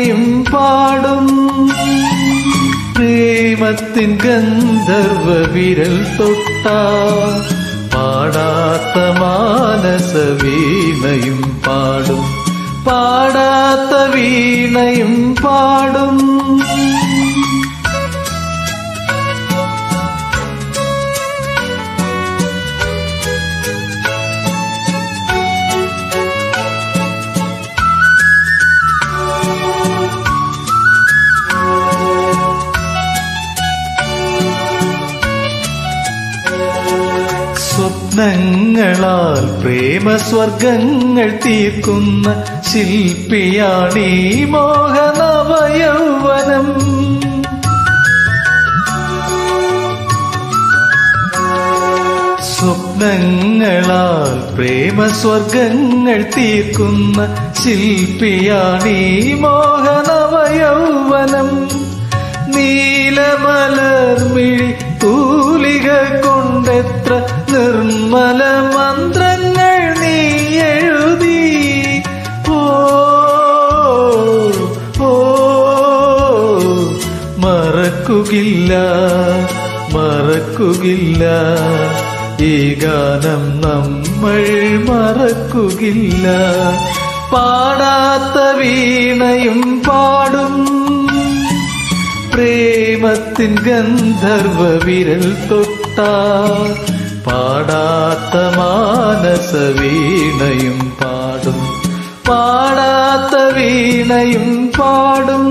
വീണയും പാടും പ്രേമത്തിൻ ഗന്ധർവ വിരൽ തൊട്ട പാടാത്ത മാനസ വീണയും പാടും പാടാത്ത വീണയും പാടും സ്വപ്നങ്ങളാൽ പ്രേമസ്വർഗങ്ങൾ തീർക്കുന്ന ശില്പിയാണീ മോഹനവയൗവനം സ്വപ്നങ്ങളാൽ പ്രേമസ്വർഗങ്ങൾ തീർക്കുന്ന ശില്പിയാണീ മോഹനവയൗവനം നീലമലർമിഴി തൂലിക കൊണ്ടെത്ര നിർമ്മല മന്ത്രങ്ങൾ നീ എഴുതി ഓ ഓ മറക്കുകില്ല മറക്കുകില്ല ഈ ഗാനം നമ്മൾ മറക്കുകില്ല പാടാത്ത വീണയും പാടും പ്രേമത്തിൻ ഗന്ധർവ വിരൽ തൊട്ട പാടാത്ത മാനസ വീണയും പാടും പാടാത്ത വീണയും പാടും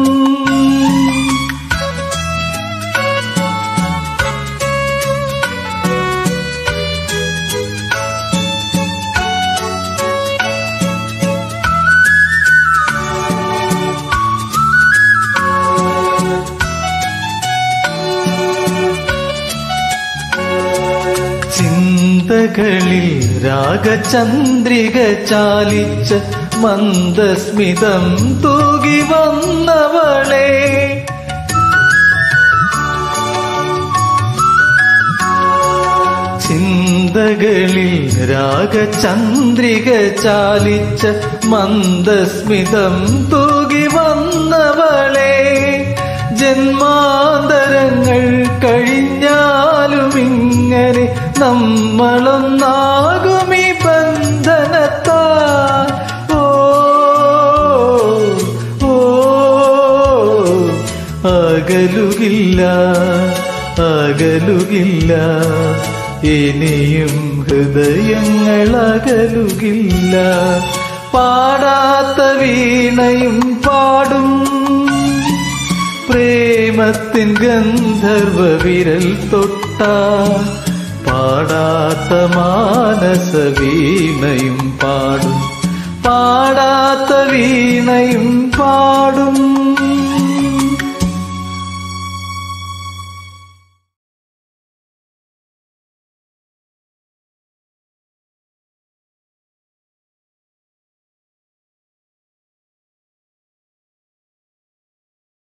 ചിന്തകളിൽ രാഗചന്ദ്രിക ചാലിച്ച മന്ദസ്മിതം തൂകി വന്നവളെ ചിന്തകളിൽ രാഗചന്ദ്രിക ചാലിച്ച മന്ദസ്മിതം തൂകി വന്നവളെ ജന്മാന്തരങ്ങൾ കഴിഞ്ഞാലും ഇങ്ങനെ നമ്മളൊന്നാകുമീ ബന്ധനത്താ ഓ ഓ അകലുകില്ല അകലുകില്ല ഇനിയും ഹൃദയങ്ങൾ അകലുകില്ല പാടാത്ത വീണയും പാടും പ്രേമത്തിൻ ഗന്ധർവ വിരൽ തൊട്ട പാടാത്ത മാനസ വീണയും പാടും പാടാത്ത വീണയും പാടും